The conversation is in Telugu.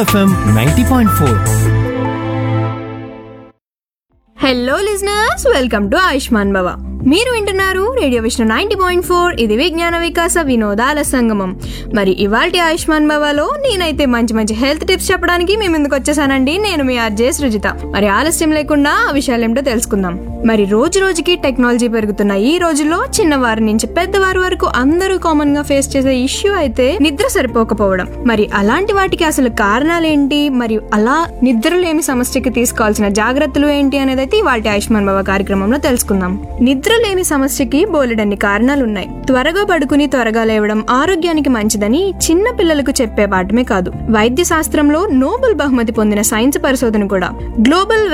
FM ninety point four hello listeners welcome to Ayushman Bhava మీరు వింటున్నారు radio Vishnu ninety point four ఇది విజ్ఞాన వికాస వినోదాల సంగమం మరి ఇవాల్టి ఆయుష్మాన్ భవలో నేనైతే మంచి మంచి హెల్త్ టిప్స్ చెప్పడానికి మీ ముందుకు వచ్చేసానండి నేను మీ ఆర్జే సృజిత మరి ఆలస్యం లేకుండా ఆ విషయాలు ఏమిటో తెలుసుకుందాం మరి రోజు రోజుకి టెక్నాలజీ పెరుగుతున్న ఈ రోజుల్లో చిన్నవారి నుంచి పెద్దవారి వరకు అందరూ కామన్ గా ఫేస్ చేసే ఇష్యూ అయితే నిద్ర సరిపోకపోవడం మరి అలాంటి వాటికి అసలు కారణాలేంటి మరియు అలా నిద్రలేమి సమస్యకి తీసుకోవాల్సిన జాగ్రత్తలు ఏంటి అనేది అయితే ఇవాళ ఆయుష్మాన్ బాబా కార్యక్రమంలో తెలుసుకుందాం నిద్రలేమి సమస్యకి బోలెడన్ని కారణాలు ఉన్నాయి త్వరగా పడుకుని త్వరగా లేవడం ఆరోగ్యానికి మంచిదని చిన్న పిల్లలకు చెప్పే పాఠమే కాదు వైద్య శాస్త్రంలో నోబెల్ బహుమతి పొందిన సైన్స్ పరిశోధన కూడా గ్లోబల్